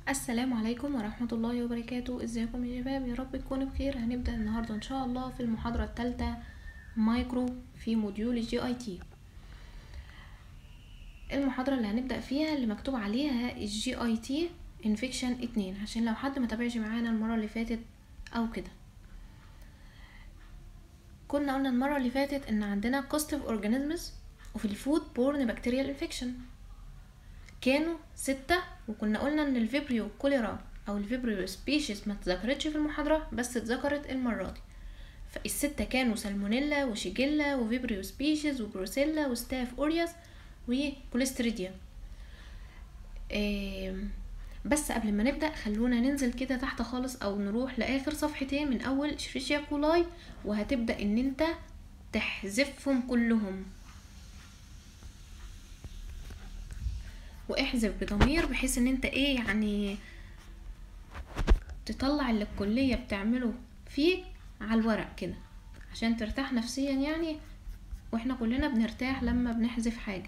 السلام عليكم ورحمة الله وبركاته ازيكم يا شباب يا رب تكونوا بخير هنبدأ النهاردة ان شاء الله في المحاضرة الثالثة مايكرو في موديول الجي اي تي المحاضرة اللي هنبدأ فيها اللي مكتوب عليها الجي اي تي انفكشن اتنين عشان لو حد متابعش معانا المرة اللي فاتت او كده كنا قلنا المرة اللي فاتت ان عندنا كوستيف اورجانيزمز وفي الفود بورن بكتيريال انفكشن كانوا ستة وكنا قلنا ان الفيبريو كوليرا او الفيبريو سبيشيز ما اتذكرتش في المحاضرة بس اتذكرت المرة دي فالستة كانوا سالمونيلا وشيجيلا وفيبريو سبيشيز وبروسيلا وستاف اورياس وكوليستريديا بس قبل ما نبدأ خلونا ننزل كده تحت خالص او نروح لاخر صفحتين من اول شريشيا كولاي وهتبدأ ان انت تحذفهم كلهم واحذف بضمير بحيث ان انت ايه يعني تطلع اللي الكلية بتعمله فيك على الورق كده عشان ترتاح نفسيا يعني واحنا كلنا بنرتاح لما بنحذف حاجة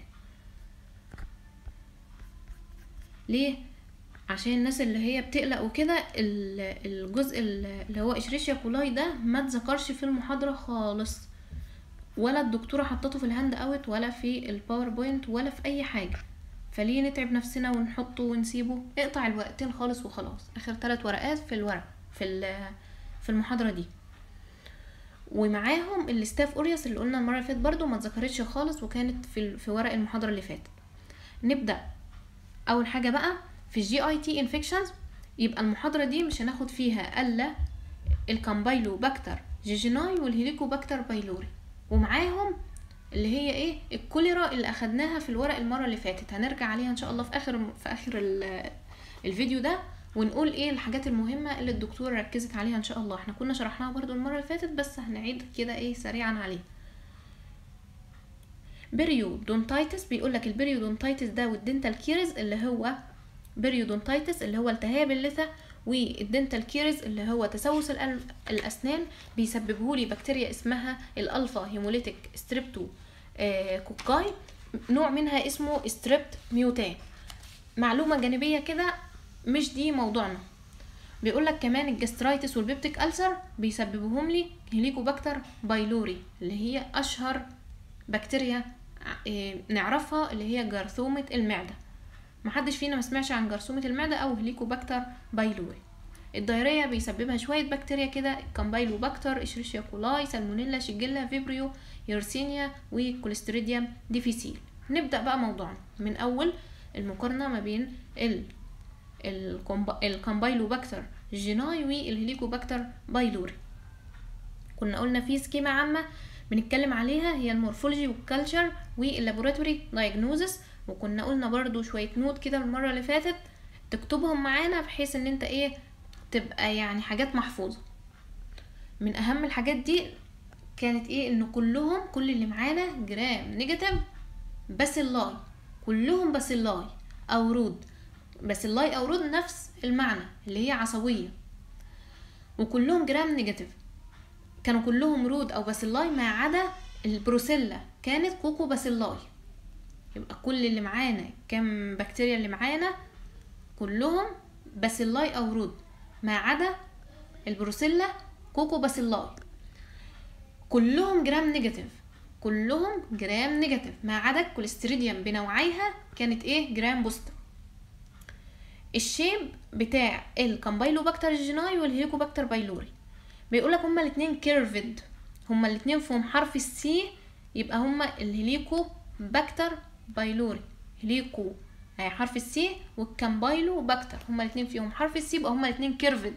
ليه عشان الناس اللي هي بتقلق وكده الجزء اللي هو اشريشيا كولاي ده ما اتذكرش في المحاضرة خالص ولا الدكتورة حطته في الهاند اوت ولا في الباوربوينت ولا في اي حاجة فليه نتعب نفسنا ونحطه ونسيبه اقطع الورقتين خالص وخلاص اخر ثلاث ورقات في الورق في في المحاضره دي ومعاهم الستاف اوريوس اللي قلنا المره اللي فاتت برضو ما اتذكرتش خالص وكانت في في ورق المحاضره اللي فاتت نبدا اول حاجه بقى في الجي اي تي انفكشنز يبقى المحاضره دي مش هناخد فيها الا الكامبايلو باكتر جيجيناي والهيليكوباكتر بايلوري ومعاهم اللي هي ايه الكوليرا اللي اخدناها في الورق المره اللي فاتت هنرجع عليها ان شاء الله في اخر في اخر الفيديو ده ونقول ايه الحاجات المهمه اللي الدكتوره ركزت عليها ان شاء الله احنا كنا شرحناها برضو المره اللي فاتت بس هنعيد كده ايه سريعا عليه بيريودونتايتس بيقول لك البيريودونتايتس ده والدنتال كيرز اللي هو بيريودونتايتس اللي هو التهاب اللثه والدنتال كيرز اللي هو تسوس الاسنان بيسببه لي بكتيريا اسمها الالفا هيموليتيك ستريبتو آه كوكاي نوع منها اسمه ستريبت ميوتان معلومه جانبيه كده مش دي موضوعنا بيقول لك كمان الجسترايتس والبيبتيك ألسر بيسببهم لي هيليكوباكتر بايلوري اللي هي اشهر بكتيريا آه نعرفها اللي هي جرثومه المعده محدش فينا ما سمعش عن جرثومة المعدة أو هليكوباكتر بايلوري الدايرية بيسببها شوية بكتيريا كده كامبايلوباكتر اشريشيا كولاي سالمونيلا شيجيلا فيبريو يورسينيا وكوليستريديوم ديفيسيل نبدأ بقى موضوعنا من أول المقارنة ما بين ال الكامبايلوباكتر جيناي والهليكوباكتر بايلوري كنا قلنا في سكيمة عامة بنتكلم عليها هي المورفولوجي والكالتشر واللابوراتوري دايجنوزس وكنا قلنا برضو شوية نوت كده المرة اللي فاتت تكتبهم معانا بحيث ان انت ايه تبقى يعني حاجات محفوظة من اهم الحاجات دي كانت ايه ان كلهم كل اللي معانا جرام نيجاتيف باسيلاي كلهم باسيلاي او رود باسيلاي او رود نفس المعنى اللي هي عصوية وكلهم جرام نيجاتيف كانوا كلهم رود او باسيلاي ما عدا البروسيلا كانت كوكو باسيلاي يبقى كل اللي معانا كام بكتيريا اللي معانا كلهم باسيلاي او رود ما عدا البروسيلا كوكو باسيلاي كلهم جرام نيجاتيف كلهم جرام نيجاتيف ما عدا الكوليستريديوم بنوعيها كانت ايه جرام بوزيتيف الشيب بتاع الكامبايلوباكتر جيناي والهيليكوباكتر بايلوري بيقولك هما الاتنين كيرفد هما الاتنين فيهم حرف السي يبقى هما الهيليكو باكتر بايلوري هليكو هي حرف السي والكامبايلو باكتر هما الاثنين فيهم حرف السي يبقى هما الاثنين كيرفد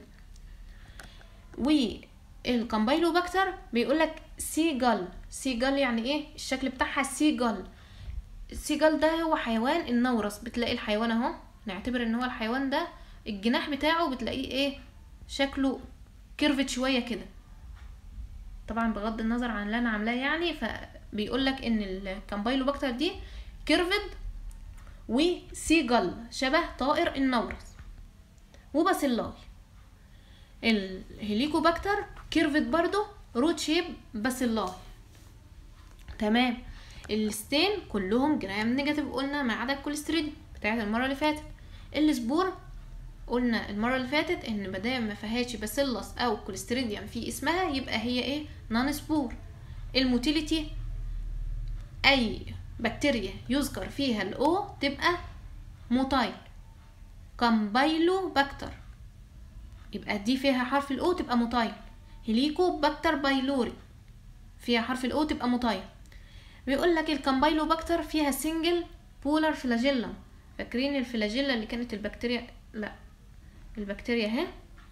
والكامبايلو باكتر بيقول لك سيجل سيجل يعني ايه الشكل بتاعها سيجل السيجل ده هو حيوان النورس بتلاقي الحيوان اهو نعتبر ان هو الحيوان ده الجناح بتاعه بتلاقيه ايه شكله كيرفت شويه كده طبعا بغض النظر عن اللي انا عاملاه يعني فبيقول لك ان الكامبايلو باكتر دي كيرفد وسيجل شبه طائر النورس وباسيلاي الهليكوباكتر كيرفد برضو روت شيب باسيلاي تمام الستين كلهم جرام نيجاتيف قلنا ما عدا الكوليستريد بتاعت المره اللي فاتت السبور قلنا المره اللي فاتت ان مادام ما فيهاش باسيلس او كوليستريديوم في اسمها يبقى هي ايه نون سبور الموتيليتي اي بكتيريا يذكر فيها الاو تبقى موتايل كامبايلو باكتر يبقى دي فيها حرف الاو تبقى موتايل هيليكو باكتر بايلوري فيها حرف الاو تبقى موتايل بيقول لك الكامبايلو باكتر فيها سنجل بولار فلاجيلا فاكرين الفلاجيلا اللي كانت البكتيريا لا البكتيريا اهي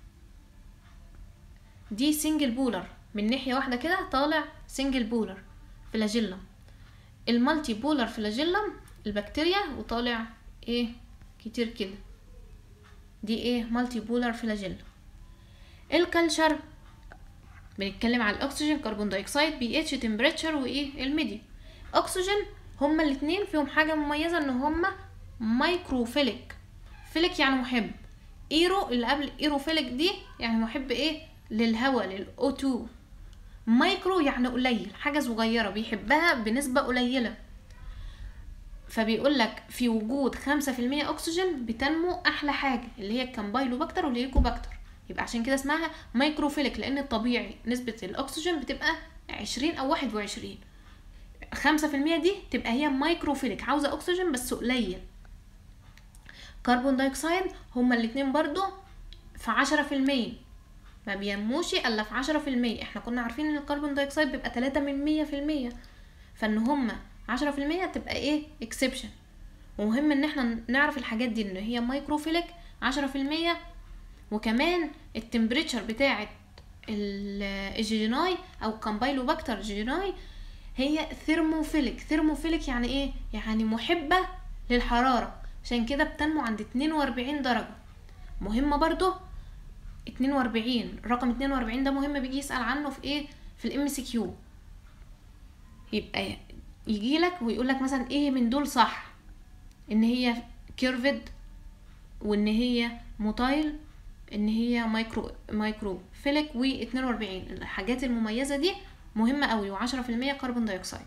دي سنجل بولر من ناحيه واحده كده طالع سنجل بولر فلاجيلا المالتي بولر فلاجيلا البكتيريا وطالع ايه كتير كده دي ايه مالتي بولر فلاجيلا الكالشر بنتكلم على الاكسجين كربون دايوكسيد بي اتش تمبريتشر وايه الميديا اكسجين هما الاتنين فيهم حاجه مميزه ان هما مايكروفيليك فيليك يعني محب ايرو اللي قبل ايروفيليك دي يعني محب ايه للهواء للاو 2 مايكرو يعني قليل حاجه صغيره بيحبها بنسبه قليله فبيقول لك في وجود خمسة في المية أكسجين بتنمو أحلى حاجة اللي هي الكامبايلوباكتر والهيليكوباكتر يبقى عشان كده اسمها مايكروفيليك لأن الطبيعي نسبة الأكسجين بتبقى عشرين أو واحد وعشرين خمسة في المية دي تبقى هي مايكروفيليك عاوزة أكسجين بس قليل كربون دايوكسيد هما الاتنين برضو في عشرة في المية ما بينموش الا في عشرة في المية احنا كنا عارفين ان الكربون دايوكسيد بيبقى تلاتة من مية في المية فان هما عشرة في المية تبقى ايه اكسبشن ومهم ان احنا نعرف الحاجات دي ان هي مايكروفيليك عشرة في المية وكمان التمبريتشر بتاعة الجيجيناي او كامبايلوباكتر جيجيناي هي ثيرموفيليك ثيرموفيليك يعني ايه يعني محبة للحرارة عشان كده بتنمو عند اتنين واربعين درجة مهمة برضو اتنين واربعين رقم اتنين واربعين ده مهم بيجي يسأل عنه في ايه في الام سي كيو يبقى يجي لك ويقول لك مثلا ايه من دول صح ان هي كيرفد وان هي موتايل ان هي مايكرو مايكرو فيلك و 42 الحاجات المميزه دي مهمه قوي و10% كربون دايوكسيد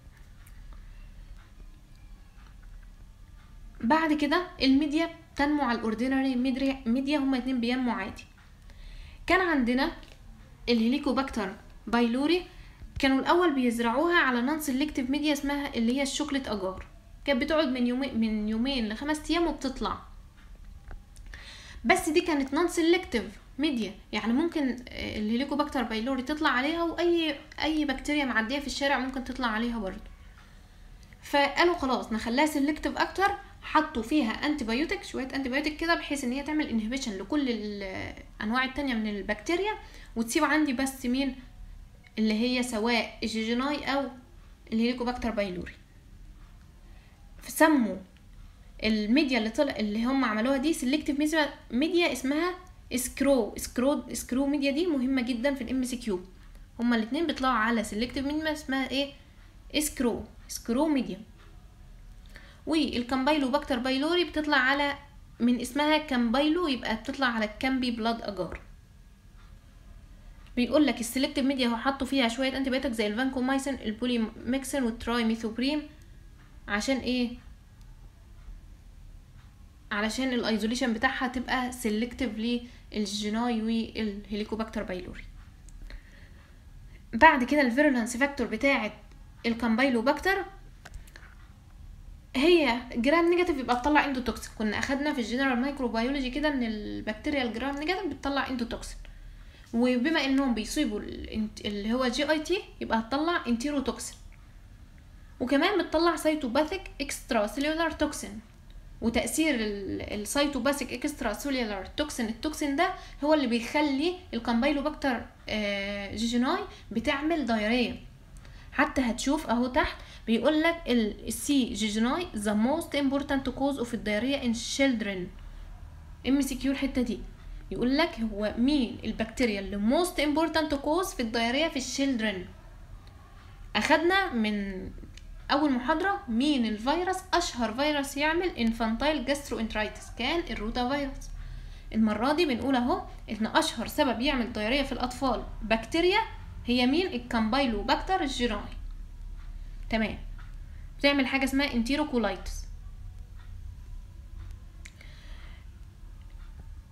بعد كده الميديا تنمو على الاوردينري ميديا ميديا هما اتنين بينمو عادي كان عندنا الهيليكوباكتر بايلوري كانوا الاول بيزرعوها على نون سيلكتيف ميديا اسمها اللي هي الشوكليت اجار كانت بتقعد من يومين من يومين لخمس ايام وبتطلع بس دي كانت نون سيلكتيف ميديا يعني ممكن الهيليكوباكتر بايلوري تطلع عليها واي اي بكتيريا معديه في الشارع ممكن تطلع عليها برضو فقالوا خلاص نخليها سيلكتيف اكتر حطوا فيها انتي بايوتيك شويه انتي بايوتيك كده بحيث ان هي تعمل انهبيشن لكل الانواع التانية من البكتيريا وتسيب عندي بس مين اللي هي سواء الجيجيناي او الهيليكوباكتر بايلوري سموا الميديا اللي طلع اللي هم عملوها دي سيلكتيف ميديا ميديا اسمها سكرو سكرو سكرو ميديا دي مهمه جدا في الام سي كيو هما الاثنين بيطلعوا على سيلكتيف ميديا اسمها ايه سكرو سكرو ميديا والكامبايلو باكتر بايلوري بتطلع على من اسمها كامبايلو يبقى بتطلع على الكامبي بلاد اجار بيقول لك السلكتيف ميديا هو حطوا فيها شويه انتي بايوتيك زي الفانكومايسين البوليميكسين والتراي ميثوبريم عشان ايه علشان الايزوليشن بتاعها تبقى سيلكتيف للجيناي والهيليكوباكتر بايلوري بعد كده الفيرولانس فاكتور بتاعه الكامبايلوباكتر هي جرام نيجاتيف يبقى تطلع اندوتوكسين كنا اخدنا في الجنرال مايكروبيولوجي كده ان البكتيريا الجرام نيجاتيف بتطلع اندوتوكسين وبما انهم بيصيبوا اللي هو جي اي تي يبقى هتطلع انتيروتوكسين وكمان بتطلع سيتوباثيك اكسترا سيلولار توكسين وتاثير السيتوباثيك اكسترا سيلولار توكسين التوكسين ده هو اللي بيخلي الكامبايلوباكتر جيجيناي بتعمل دايريه حتى هتشوف اهو تحت بيقول لك السي جيجيناي ذا موست امبورتانت كوز اوف الدايريا ان children ام سي كيو الحته دي يقول لك هو مين البكتيريا اللي موست امبورتانت كوز في الدايريا في الشيلدرن اخدنا من اول محاضره مين الفيروس اشهر فيروس يعمل انفانتايل جاسترو انترايتس كان الروتا فيروس المره دي بنقول اهو ان اشهر سبب يعمل دايريا في الاطفال بكتيريا هي مين الكامبايلو باكتر الجيراي تمام بتعمل حاجه اسمها انتيروكولايتس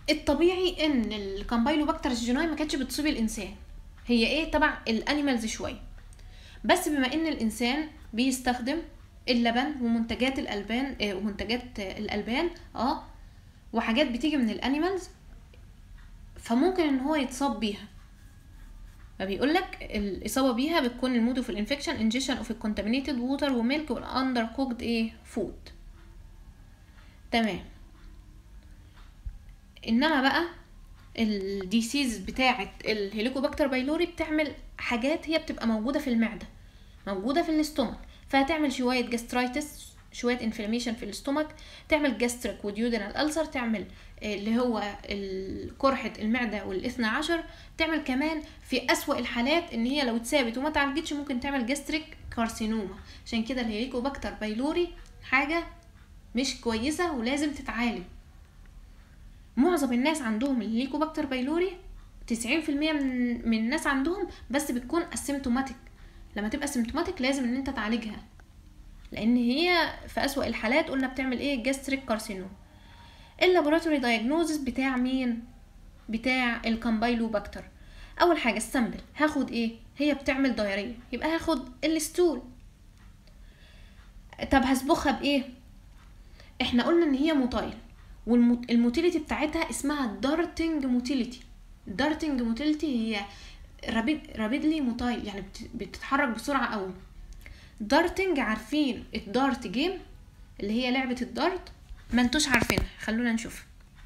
الطبيعي ان الكامبايلوباكتر جيناي ما كانتش بتصيب الانسان هي ايه تبع الانيمالز شويه بس بما ان الانسان بيستخدم اللبن ومنتجات الالبان آه، ومنتجات آه، الالبان اه وحاجات بتيجي من الانيمالز فممكن ان هو يتصاب بيها فبيقول لك الاصابه بيها بتكون المود اوف الانفكشن انجيشن اوف الكونتامينيتد ووتر وميلك والاندر كوكد ايه فود تمام انما بقى الديسيز بتاعه الهيليكوباكتر بايلوري بتعمل حاجات هي بتبقى موجوده في المعده موجوده في الاستومك فهتعمل شويه جاسترايتس شويه انفلاميشن في الاستومك تعمل جاستريك وديودينال ألسر تعمل آه، اللي هو ال- قرحه المعده والاثنى عشر تعمل كمان في أسوأ الحالات ان هي لو اتثابت وما تعالجتش ممكن تعمل جاستريك كارسينوما عشان كده الهيليكوباكتر بايلوري حاجه مش كويسه ولازم تتعالج معظم الناس عندهم الهيليكوباكتر بايلوري 90% من من الناس عندهم بس بتكون اسيمتوماتيك لما تبقى سيمتوماتيك لازم ان انت تعالجها لان هي في اسوأ الحالات قلنا بتعمل ايه جاستريك كارسينوم اللابوراتوري دايجنوزس بتاع مين بتاع الكامبايلوباكتر اول حاجه السامبل هاخد ايه هي بتعمل دايريه يبقى هاخد الستول طب هسبخها بايه احنا قلنا ان هي موتايل والموتيليتي بتاعتها اسمها دارتنج موتيليتي دارتنج موتيليتي هي رابيد رابيدلي موتايل يعني بت- بتتحرك بسرعه قوي دارتنج عارفين الدارت جيم اللي هي لعبه الدارت ما انتوش عارفينها خلونا نشوف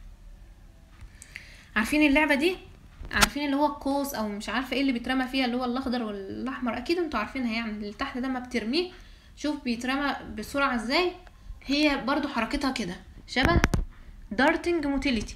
عارفين اللعبه دي عارفين اللي هو القوس او مش عارفه ايه اللي بيترمى فيها اللي هو الاخضر والاحمر اكيد انتوا عارفينها يعني اللي تحت ده ما بترميه شوف بيترمى بسرعه ازاي هي برضو حركتها كده شبه دارتنج موتيليتي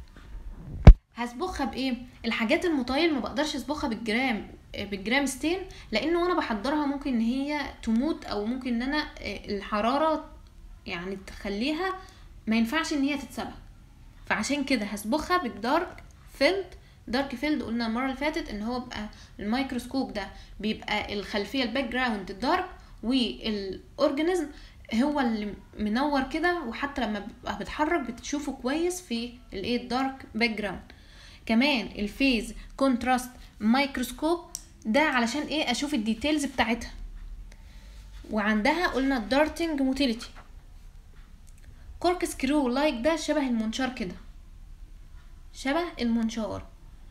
هسبخها بايه الحاجات المطايل ما بقدرش اسبخها بالجرام بالجرام ستين لانه وانا بحضرها ممكن ان هي تموت او ممكن ان انا الحراره يعني تخليها ما ينفعش ان هي تتسبخ فعشان كده هسبخها بالدارك فيلد دارك فيلد قلنا المره اللي فاتت ان هو بقى الميكروسكوب ده بيبقى الخلفيه الباك جراوند دارك والاورجانيزم هو اللي منور كده وحتى لما بيبقى بتحرك بتشوفه كويس في الايه الدارك باك جراوند كمان الفيز كونتراست مايكروسكوب ده علشان ايه اشوف الديتيلز بتاعتها وعندها قلنا الدارتنج موتيليتي كورك سكرو لايك ده شبه المنشار كده شبه المنشار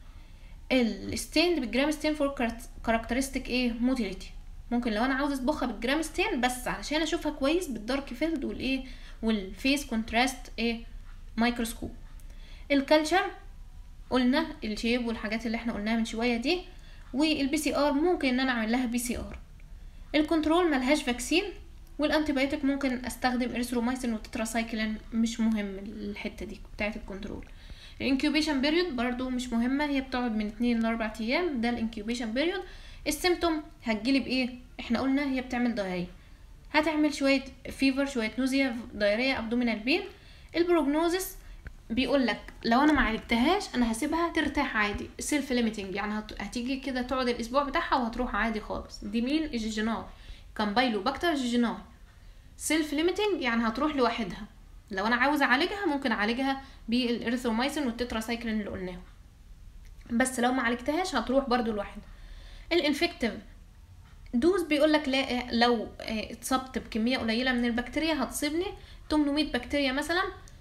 الستين بالجرام ستين فور كاركترستيك ايه موتيليتي ممكن لو انا عاوز اصبغها بالجرام ستين بس علشان اشوفها كويس بالدارك فيلد والايه والفيس كونتراست ايه مايكروسكوب الكالتشر قلنا الشيب والحاجات اللي احنا قلناها من شويه دي والبي سي ار ممكن ان انا اعمل لها بي سي ار الكنترول ملهاش فاكسين والانتيبيوتيك ممكن استخدم اريثرومايسين وتتراسايكلين مش مهم الحته دي بتاعه الكنترول الانكيوبيشن بيريود برضو مش مهمه هي بتقعد من 2 ل 4 ايام ده الانكيوبيشن بيريود السيمتوم هتجيلي بايه احنا قلنا هي بتعمل دايريه هتعمل شويه فيفر شويه نوزيا دايريه ابدومينال بين البروجنوزس بيقول لك لو انا ما عالجتهاش انا هسيبها ترتاح عادي سيلف ليميتنج يعني هت... هتيجي كده تقعد الاسبوع بتاعها وهتروح عادي خالص دي مين الجيجينال كامبايلو باكتر جيجينال سيلف ليميتنج يعني هتروح لوحدها لو انا عاوز اعالجها ممكن اعالجها بالاريثرومايسين والتتراسايكلين اللي قلناهم بس لو ما عالجتهاش هتروح برضو لوحدها الانفكتيف دوز بيقول لك لا لو اتصبت بكميه قليله من البكتيريا هتصيبني 800 بكتيريا مثلا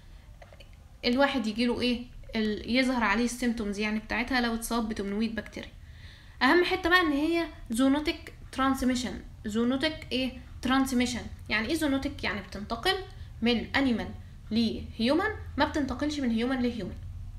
الواحد يجيله ايه يظهر عليه السيمتومز يعني بتاعتها لو اتصاب ب 800 بكتيريا اهم حته بقى ان هي زونوتيك ترانسميشن زونوتيك ايه ترانسميشن يعني ايه زونوتيك يعني بتنتقل من انيمال لهيومن ما بتنتقلش من هيومن لهيومن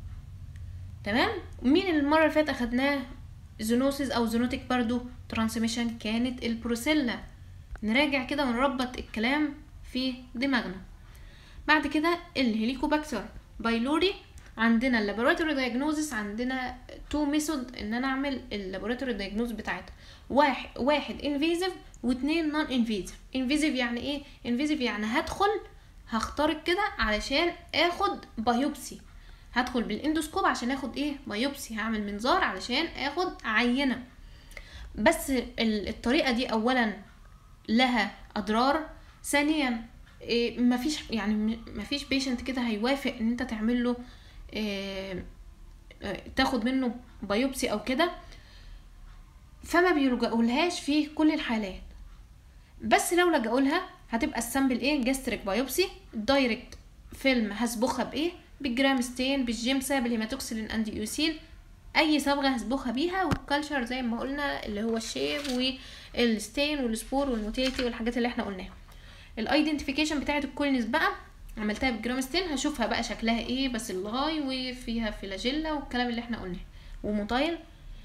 تمام مين المره اللي فاتت اخدناه زونوسيس او زونوتيك برضو ترانسميشن كانت البروسيلا نراجع كده ونربط الكلام في دماغنا بعد كده الهيليكوباكتر بايلوري عندنا اللابوراتوري دايجنوزس عندنا تو ميثود ان انا اعمل اللابوراتوري دايجنوز بتاعتها واحد واحد انفيزيف واثنين نون انفيزيف انفيزيف يعني ايه انفيزيف يعني هدخل هخترق كده علشان اخد بايوبسي هدخل بالاندوسكوب عشان اخد ايه بايوبسي هعمل منظار علشان اخد عينه بس الطريقه دي اولا لها اضرار ثانيا إيه مفيش يعني مفيش بيشنت كده هيوافق ان انت تعمل له آه، آه، تاخد منه بايوبسي او كده فما بيلجأولهاش في كل الحالات بس لو لجأولها هتبقى السامبل ايه جاستريك بايوبسي دايركت فيلم هسبخها بايه بالجرام ستين بالجيمسا بالهيماتوكسيلين اندي يوسيل اي صبغه هسبخها بيها والكالتشر زي ما قلنا اللي هو الشيب والستين والسبور والموتيليتي والحاجات اللي احنا قلناها الايدنتيفيكيشن بتاعه الكولينز بقى عملتها بالجرام ستين هشوفها بقى شكلها ايه بس الغاي وفيها فلاجيلا والكلام اللي احنا قلناه وموتايل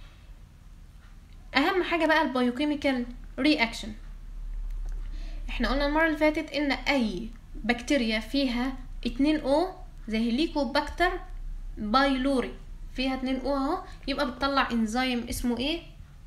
اهم حاجه بقى البايوكيميكال رياكشن احنا قلنا المره اللي فاتت ان اي بكتيريا فيها 2 او زي هيليكوباكتر بايلوري فيها 2 او اهو يبقى بتطلع انزيم اسمه ايه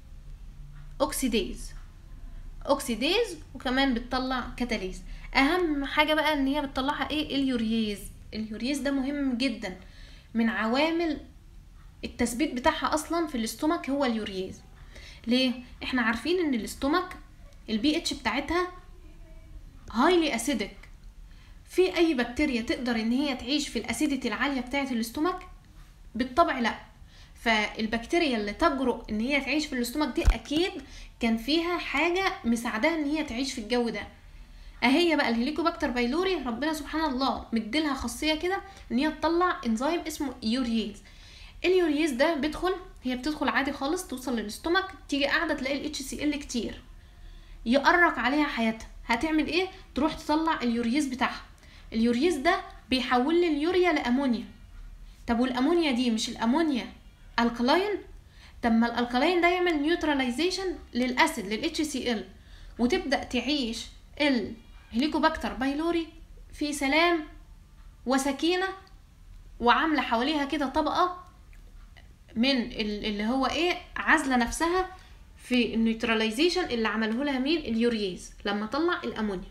اوكسيديز اوكسيديز وكمان بتطلع كاتاليز اهم حاجه بقى ان هي بتطلعها ايه اليوريز اليوريز ده مهم جدا من عوامل التثبيت بتاعها اصلا في الاستومك هو اليوريز ليه احنا عارفين ان الاستومك البي اتش بتاعتها هايلي اسيدك في اي بكتيريا تقدر ان هي تعيش في الاسيديتي العاليه بتاعه الاستومك بالطبع لا فالبكتيريا اللي تجرؤ ان هي تعيش في الاستومك دي اكيد كان فيها حاجه مساعداها ان هي تعيش في الجو ده اهي بقى الهيليكوباكتر بايلوري ربنا سبحان الله مديلها خاصيه كده ان هي تطلع انزيم اسمه يوريز اليوريز ده بيدخل هي بتدخل عادي خالص توصل للاستومك تيجي قاعده تلاقي الاتش سي ال كتير يقرق عليها حياتها هتعمل ايه تروح تطلع اليوريز بتاعها اليوريز ده بيحول لي اليوريا لامونيا طب والامونيا دي مش الامونيا الكلاين طب ما الالكلاين ده يعمل نيوتراليزيشن للاسيد للاتش سي ال وتبدا تعيش الهليكوباكتر بايلوري في سلام وسكينه وعامله حواليها كده طبقه من ال- اللي هو ايه عازله نفسها في النيوتراليزيشن اللي عمله لها مين اليوريز لما طلع الامونيا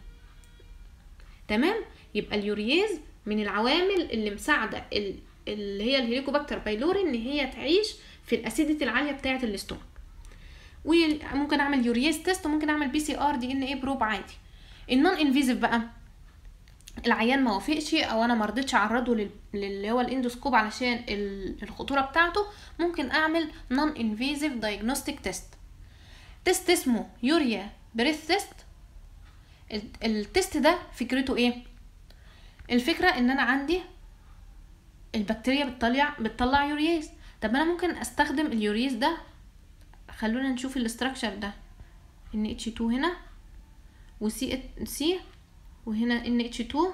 تمام يبقى اليوريز من العوامل اللي مساعده ال- اللي هي الهيليكوباكتر بايلوري ان هي تعيش في الاسيديتي العاليه بتاعه الاستومك وممكن اعمل يوريز تيست وممكن اعمل بي سي ار دي ان ايه بروب عادي النون انفيزيف بقى العيان ما وافقش او انا ما رضيتش اعرضه لل- للي هو الاندوسكوب علشان ال- الخطوره بتاعته ممكن اعمل نون انفيزيف دايجنوستيك تيست تيست اسمه يوريا بريث تيست ال- التيست ده فكرته ايه الفكره ان انا عندي البكتيريا بتطلع بتطلع يوريز طب انا ممكن استخدم اليوريز ده خلونا نشوف الاستراكشر ده ان اتش 2 هنا وسي سي وهنا ان اتش 2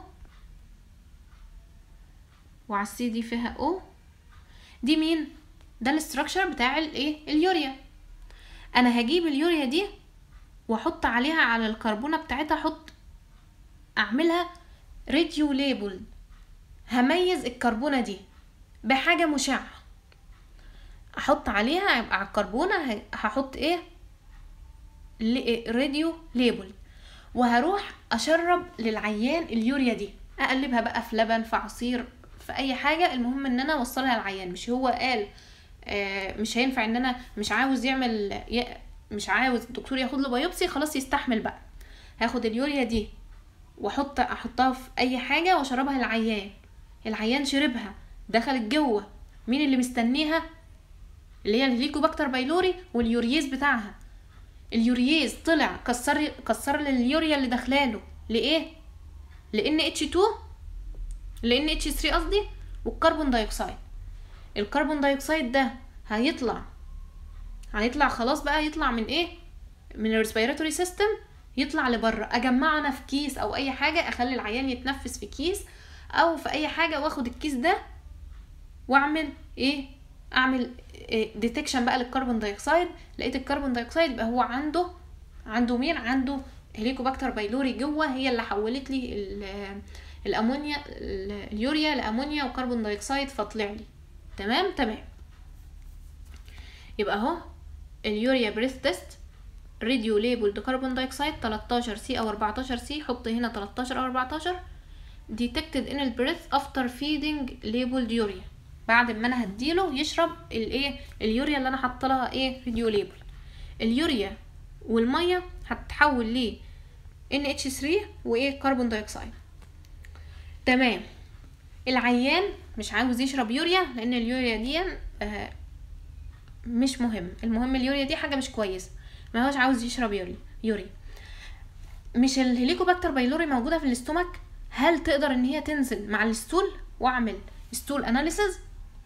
وعلى السي دي فيها او دي مين ده الاستراكشر بتاع الايه اليوريا انا هجيب اليوريا دي واحط عليها على الكربونه بتاعتها احط اعملها راديو ليبل هميز الكربونه دي بحاجه مشعه احط عليها يبقى على الكربونه ه- هحط ايه ل- راديو ليبل وهروح اشرب للعيان اليوريا دي اقلبها بقى في لبن في عصير في اي حاجه المهم ان انا اوصلها للعيان مش هو قال آه، مش هينفع ان انا مش عاوز يعمل ي- مش عاوز الدكتور ياخد له بايوبسي خلاص يستحمل بقى هاخد اليوريا دي واحط احطها في اي حاجه واشربها للعيان العيان شربها دخلت جوه مين اللي مستنيها اللي هي الهليكوباكتر بايلوري واليوريز بتاعها اليوريز طلع كسر كسر لي اليوريا اللي داخلاله لايه لان اتش 2 لان اتش 3 قصدي والكربون دايوكسيد الكربون دايوكسيد ده هيطلع هيطلع خلاص بقى يطلع من ايه من الريسبيراتوري سيستم يطلع لبره اجمعه انا في كيس او اي حاجه اخلي العيان يتنفس في كيس او في اي حاجه واخد الكيس ده واعمل ايه اعمل ديتكشن بقى للكربون دايوكسيد لقيت الكربون دايوكسيد يبقى هو عنده عنده مين عنده هليكوباكتر بايلوري جوه هي اللي حولت لي ال- الامونيا ال- اليوريا لامونيا وكربون دايوكسيد فطلع لي تمام تمام يبقى اهو اليوريا بريث تيست راديو ليبلد كربون دايوكسيد 13 سي او 14 سي حط هنا 13 او 14 detected in the breath after feeding labeled urea بعد ما انا هديله يشرب الايه اليوريا اللي انا حاطه لها ايه راديو ليبل اليوريا والميه هتتحول ل NH3 وايه كربون دايوكسيد تمام العيان مش عاوز يشرب يوريا لان اليوريا دي آه مش مهم المهم اليوريا دي حاجه مش كويسه ما هوش عاوز يشرب يوري يوري مش الهيليكوباكتر بايلوري موجوده في الاستومك هل تقدر ان هي تنزل مع الستول واعمل ستول اناليسز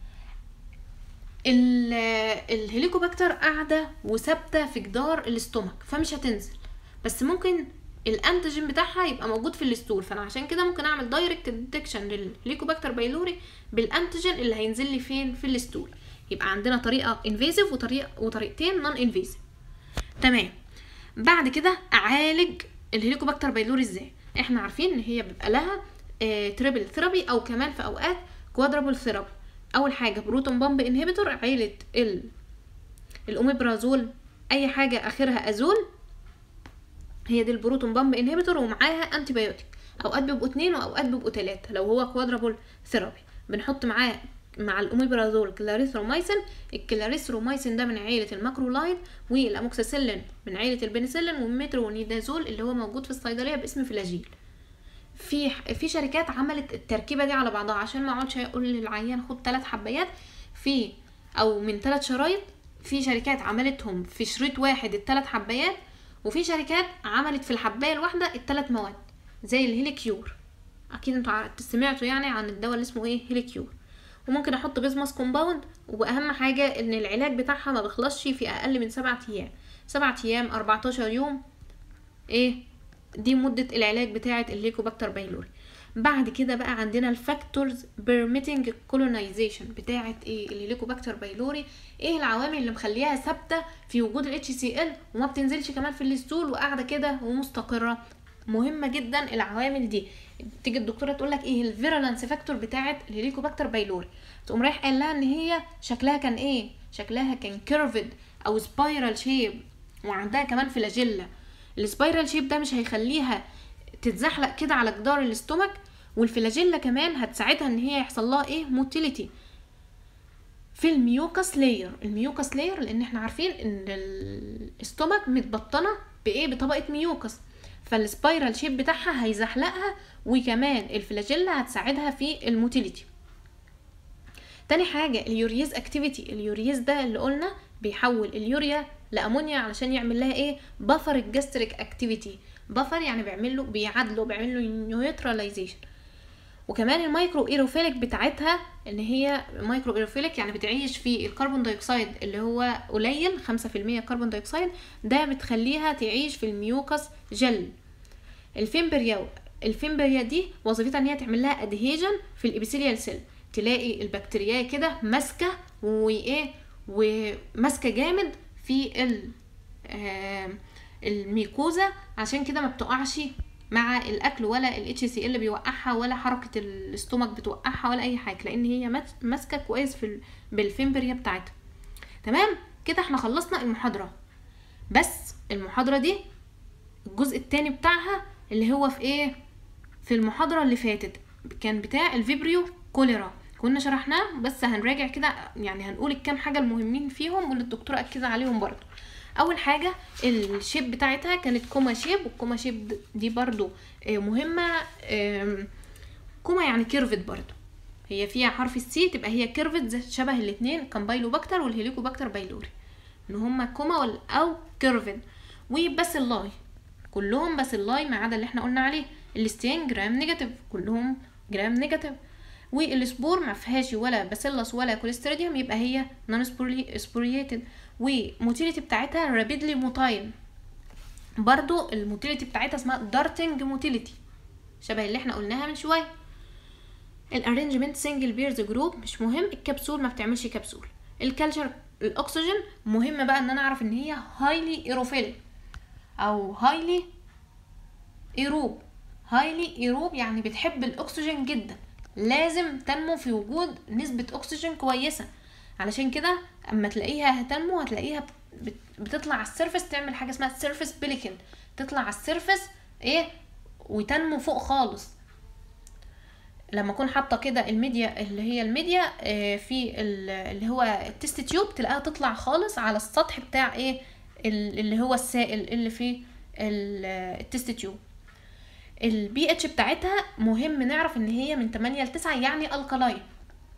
الهيليكوباكتر قاعده وثابته في جدار الاستومك فمش هتنزل بس ممكن الانتيجين بتاعها يبقى موجود في الستول فانا عشان كده ممكن اعمل دايركت ديتكشن للهيليكوباكتر بايلوري بالانتيجين اللي هينزل لي فين في الستول يبقى عندنا طريقه انفيزيف وطريقه وطريقتين نون انفيزيف تمام بعد كده اعالج الهيليكوباكتر بايلوري ازاي احنا عارفين ان هي بيبقى لها اه تريبل ثيرابي او كمان في اوقات كوادرابل ثيرابي اول حاجه بروتون بامب انهبيتور عيله ال الاوميبرازول اي حاجه اخرها ازول هي دي البروتون بامب انهبيتور ومعاها انتي بايوتيك اوقات بيبقوا اتنين واوقات بيبقوا تلاتة لو هو كوادرابل ثيرابي بنحط معاه مع الاوميبرازول كلاريثرومايسين الكلاريثرومايسين ده من عيله الماكرولايد والاموكسيسيلين من عيله البنسلين والمترونيدازول اللي هو موجود في الصيدليه باسم فلاجيل في في شركات عملت التركيبه دي على بعضها عشان ما اقعدش اقول للعيان خد ثلاث حبايات في او من ثلاث شرايط في شركات عملتهم في شريط واحد الثلاث حبايات وفي شركات عملت في الحبايه الواحده الثلاث مواد زي الهيليكيور اكيد انتوا سمعتوا يعني عن الدواء اللي اسمه ايه هيليكيور وممكن احط بيزماس كومباوند واهم حاجه ان العلاج بتاعها ما بيخلصش في اقل من سبعة ايام سبعة ايام 14 يوم ايه دي مدة العلاج بتاعة الليكوباكتر بايلوري بعد كده بقى عندنا الفاكتورز بيرميتنج كولونايزيشن بتاعة ايه الليكوباكتر بايلوري ايه العوامل اللي مخليها ثابتة في وجود ال HCl وما بتنزلش كمان في الستول وقاعدة كده ومستقرة مهمة جدا العوامل دي تيجي الدكتورة تقول لك ايه الفيرالانس فاكتور بتاعة الهيليكوباكتر بايلوري تقوم رايح قال لها ان هي شكلها كان ايه شكلها كان كيرفد او سبايرال شيب وعندها كمان فلاجيلا السبايرال شيب ده مش هيخليها تتزحلق كده على جدار الاستومك والفلاجيلا كمان هتساعدها ان هي يحصل لها ايه موتيليتي في الميوكاس لاير الميوكاس لاير لان احنا عارفين ان الاستومك متبطنه بايه بطبقه ميوكاس فالسبايرال شيب بتاعها هيزحلقها وكمان الفلاجيلا هتساعدها في الموتيليتي تاني حاجة اليوريز اكتيفيتي اليوريز ده اللي قلنا بيحول اليوريا لامونيا علشان يعمل لها ايه بفر الجاستريك اكتيفيتي بفر يعني بيعمل له بيعادله بيعمل له نيوتراليزيشن وكمان المايكرو ايروفيليك بتاعتها ان هي مايكرو ايروفيليك يعني بتعيش في الكربون دايوكسيد اللي هو قليل خمسة في المية كربون دايوكسيد ده بتخليها تعيش في الميوكس جل الفيمبريا الفيمبريا دي وظيفتها ان هي تعمل لها ادهيجن في الابيثيليال سيل تلاقي البكتيريا كده ماسكه وايه وماسكه جامد في ال آه الميكوزا عشان كده ما بتقعش مع الاكل ولا الاتش سي ال بيوقعها ولا حركه الاستومك بتوقعها ولا اي حاجه لان هي ماسكه كويس في بالفيمبريا بتاعتها تمام كده احنا خلصنا المحاضره بس المحاضره دي الجزء التاني بتاعها اللي هو في ايه في المحاضره اللي فاتت كان بتاع الفيبريو كوليرا كنا شرحناه بس هنراجع كده يعني هنقول الكام حاجه المهمين فيهم واللي الدكتوره اكد عليهم برضو اول حاجه الشيب بتاعتها كانت كوما شيب والكوما شيب دي برضو مهمه كوما يعني كيرفت برضو هي فيها حرف السي تبقى هي كيرفت شبه الاثنين كامبايلوباكتر والهيليكوباكتر بايلوري ان هما كوما او كيرفت وبس اللاي كلهم بس اللاي ما عدا اللي احنا قلنا عليه الستين جرام نيجاتيف كلهم جرام نيجاتيف والسبور ما فيهاش ولا باسيلس ولا كوليستريديوم يبقى هي نون سبوريتد والموتيليتي بتاعتها رابيدلي موتايل برضو الموتيليتي بتاعتها اسمها دارتنج موتيليتي شبه اللي احنا قلناها من شويه الارينجمنت سنجل بيرز جروب مش مهم الكبسول ما بتعملش كبسول الكالتشر الاكسجين مهم بقى ان انا اعرف ان هي هايلي ايروفيل او هايلي ايروب هايلي ايروب يعني بتحب الاكسجين جدا لازم تنمو في وجود نسبة أكسجين كويسة علشان كده اما تلاقيها هتنمو هتلاقيها بتطلع على السيرفس تعمل حاجة اسمها سيرفس بيليكن تطلع على السيرفس ايه وتنمو فوق خالص لما اكون حاطه كده الميديا اللي هي الميديا في اللي هو التست تيوب تلاقيها تطلع خالص على السطح بتاع ايه اللي هو السائل اللي في التست تيوب البي اتش بتاعتها مهم نعرف ان هي من 8 ل 9 يعني الكلاين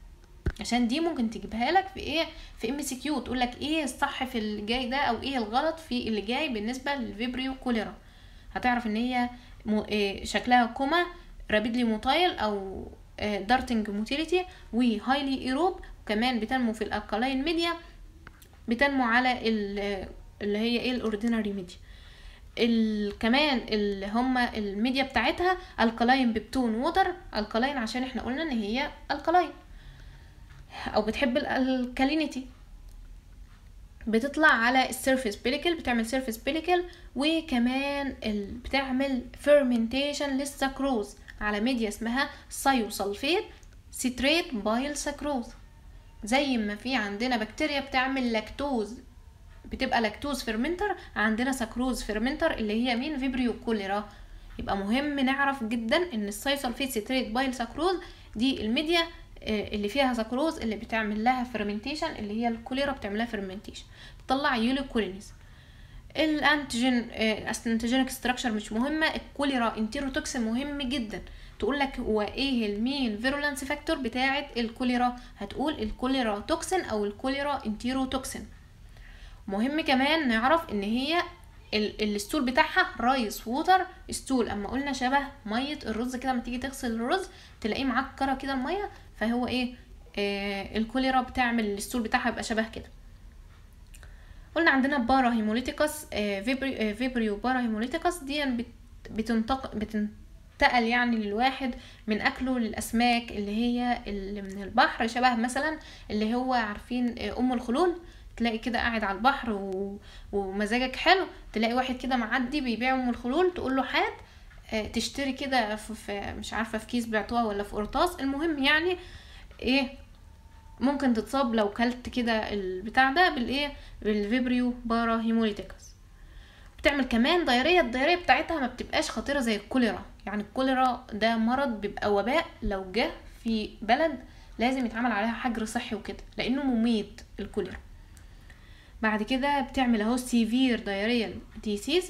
عشان دي ممكن تجيبها لك في ايه في ام سي كيو تقول لك ايه الصح في اللي جاي ده او ايه الغلط في اللي جاي بالنسبه للفيبريو كوليرا هتعرف ان هي م... إيه شكلها كوما رابيدلي موتايل او دارتنج موتيليتي وهايلي ايروب وكمان بتنمو في الالكالاين ميديا بتنمو على اللي هي ايه الاورديناري ميديا كمان اللي هما الميديا بتاعتها الكالاين ببتون ووتر الكالاين عشان احنا قلنا ان هي الكالاين او بتحب الكالينيتي بتطلع على السيرفيس بيليكل بتعمل سيرفيس بيليكل وكمان ال... بتعمل فيرمنتيشن للسكروز على ميديا اسمها سايوسلفيت سيتريت بايل سكروز زي ما في عندنا بكتيريا بتعمل لاكتوز بتبقى لاكتوز فيرمنتر عندنا سكروز فيرمنتر اللي هي مين فيبريو كوليرا يبقى مهم نعرف جدا ان السايوسلفيت سيتريت بايل سكروز دي الميديا اللي فيها سكروز اللي بتعمل لها فيرمنتيشن اللي هي الكوليرا بتعمل لها فيرمنتيشن بتطلع يوليكولينيز الانتيجين استنتجينيك ستراكشر مش مهمه الكوليرا انتيروتوكسين مهم جدا تقول لك هو ايه المين فيرولانس فاكتور بتاعه الكوليرا هتقول الكوليرا توكسين او الكوليرا انتيروتوكسين مهم كمان نعرف ان هي الستول بتاعها رايس ووتر ستول اما قلنا شبه ميه الرز كده لما تيجي تغسل الرز تلاقيه معكره كده الميه فهو ايه آه الكوليرا بتعمل الستول بتاعها يبقى شبه كده قلنا عندنا بارا هيموليتيكس آه فيبري آه فيبريو بارا هيموليتيكس دي بتنتق بتنتقل يعني للواحد من اكله للاسماك اللي هي اللي من البحر شبه مثلا اللي هو عارفين آه ام الخلول تلاقي كده قاعد على البحر و... ومزاجك حلو تلاقي واحد كده معدي بيبيع ام الخلول تقول له هات آه تشتري كده في... في مش عارفه في كيس بعتوها ولا في قرطاس المهم يعني ايه ممكن تتصاب لو كلت كده البتاع ده بالايه بالفيبريو بارا هيموليتيكس بتعمل كمان دايريه الدايريه بتاعتها ما بتبقاش خطيره زي الكوليرا يعني الكوليرا ده مرض بيبقى وباء لو جه في بلد لازم يتعمل عليها حجر صحي وكده لانه مميت الكوليرا بعد كده بتعمل اهو سيفير دايريال ديسيز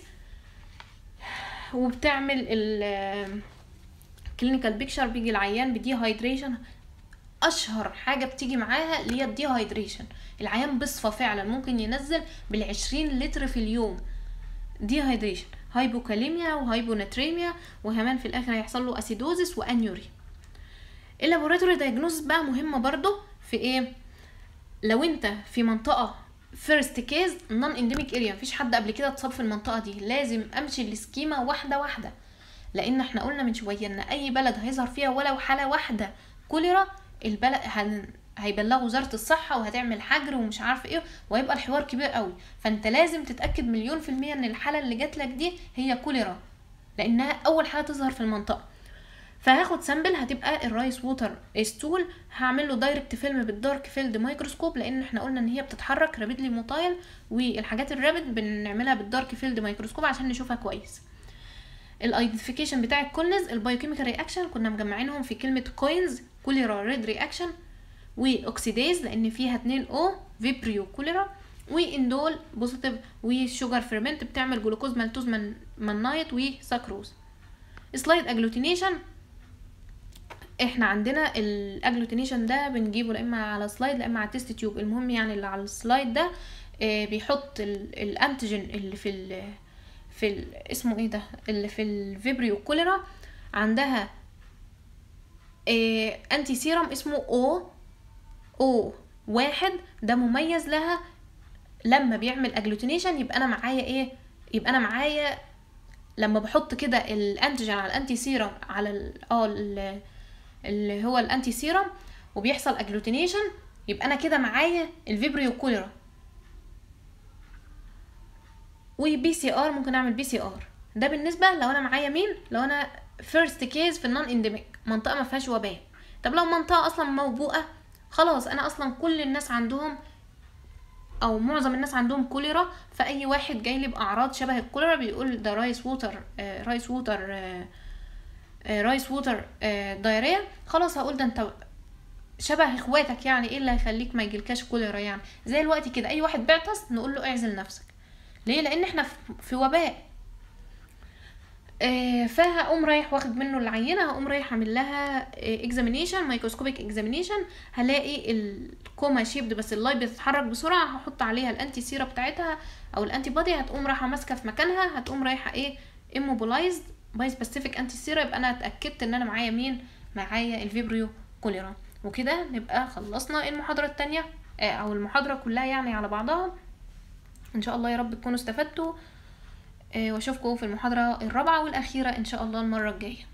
وبتعمل ال كلينيكال بيكشر بيجي العيان بدي هايدريشن اشهر حاجه بتيجي معاها اللي هي الدي هايدريشن العيان بيصفى فعلا ممكن ينزل بالعشرين لتر في اليوم دي هايدريشن هايبوكاليميا وهايبوناتريميا وكمان في الاخر هيحصل له اسيدوزس وانيوري اللابوراتوري دايجنوز بقى مهمه برضو في ايه لو انت في منطقه فيرست كيز نون انديميك اريا مفيش حد قبل كده اتصاب في المنطقه دي لازم امشي السكيما واحده واحده لان احنا قلنا من شويه ان اي بلد هيظهر فيها ولو حاله واحده كوليرا البلد هن... هيبلغوا وزاره الصحه وهتعمل حجر ومش عارف ايه وهيبقى الحوار كبير قوي فانت لازم تتاكد مليون في الميه ان الحاله اللي جات لك دي هي كوليرا لانها اول حاله تظهر في المنطقه فهاخد سامبل هتبقى الرايس ووتر ستول هعمل له دايركت فيلم بالدارك فيلد مايكروسكوب لان احنا قلنا ان هي بتتحرك رابيدلي موتايل والحاجات الرابد بنعملها بالدارك فيلد مايكروسكوب عشان نشوفها كويس الايدنتيفيكيشن بتاع الكولنز البايوكيميكال رياكشن كنا مجمعينهم في كلمه كوينز كوليرا ريد رياكشن واوكسيديز لان فيها اتنين او فيبريو كوليرا واندول بوزيتيف وشوجر فيرمنت بتعمل جلوكوز مالتوز من منايت وساكروز سلايد اجلوتينيشن احنا عندنا الاجلوتينيشن ده بنجيبه لا اما على سلايد لا اما على تيست تيوب المهم يعني اللي على السلايد ده اه بيحط الانتيجين اللي في ال في ال اسمه ايه ده اللي في الفيبريو كوليرا عندها اه انتي سيرم اسمه او او واحد ده مميز لها لما بيعمل اجلوتينيشن يبقى انا معايا ايه يبقى انا معايا لما بحط كده الانتيجين على الانتي سيرم على اه اللي هو الانتي سيرم وبيحصل اجلوتينيشن يبقى انا كده معايا الفيبريو كوليرا وبي سي ار ممكن اعمل بي سي ار ده بالنسبه لو انا معايا مين لو انا فيرست كيس في النون انديميك منطقه ما فيهاش وباء طب لو منطقه اصلا موبوءه خلاص انا اصلا كل الناس عندهم او معظم الناس عندهم كوليرا فاي واحد جاي لي باعراض شبه الكوليرا بيقول ده رايس ووتر آه رايس ووتر آه رايس ووتر دايريا خلاص هقول ده انت شبه اخواتك يعني ايه اللي هيخليك ما يجيلكاش كوليرا يعني زي الوقت كده اي واحد بيعطس نقول له اعزل نفسك ليه لان احنا في وباء آه، فهقوم رايح واخد منه العينه هقوم رايح اعمل لها اكزامينيشن مايكروسكوبيك اكزامينيشن هلاقي الكوما شيبد بس اللايت بتتحرك بسرعه هحط عليها الانتي سيرا بتاعتها او الانتي بودي هتقوم رايحه ماسكه في مكانها هتقوم رايحه ايه immobilized باي سبيسيفيك انتي سيرا يبقى انا اتاكدت ان انا معايا مين معايا الفيبريو كوليرا وكده نبقى خلصنا المحاضره التانية آه، او المحاضره كلها يعني على بعضها ان شاء الله يا رب تكونوا استفدتوا آه، واشوفكم في المحاضره الرابعه والاخيره ان شاء الله المره الجايه